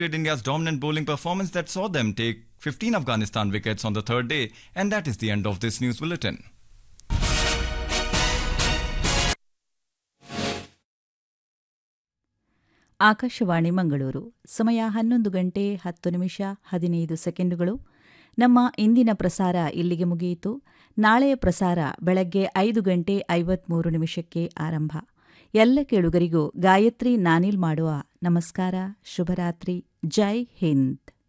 India's dominant bowling performance that saw them take 15 Afghanistan wickets on the third day. And that is the end of this news bulletin. Akashvani Mangaluru ಸಮಯ ಹನ್ನೊಂದು ಗಂಟೆ ಹತ್ತು ನಿಮಿಷ ಹದಿನೈದು ಸೆಕೆಂಡುಗಳು ನಮ್ಮ ಇಂದಿನ ಪ್ರಸಾರ ಇಲ್ಲಿಗೆ ಮುಗಿಯಿತು ನಾಳೆಯ ಪ್ರಸಾರ ಬೆಳಗ್ಗೆ ಐದು ಗಂಟೆ ಐವತ್ಮೂರು ನಿಮಿಷಕ್ಕೆ ಆರಂಭ ಎಲ್ಲ ಕೇಳುಗರಿಗೂ ಗಾಯತ್ರಿ ನಾನಿಲ್ ಮಾಡುವ ನಮಸ್ಕಾರ ಶುಭರಾತ್ರಿ ಜೈ ಹಿಂದ್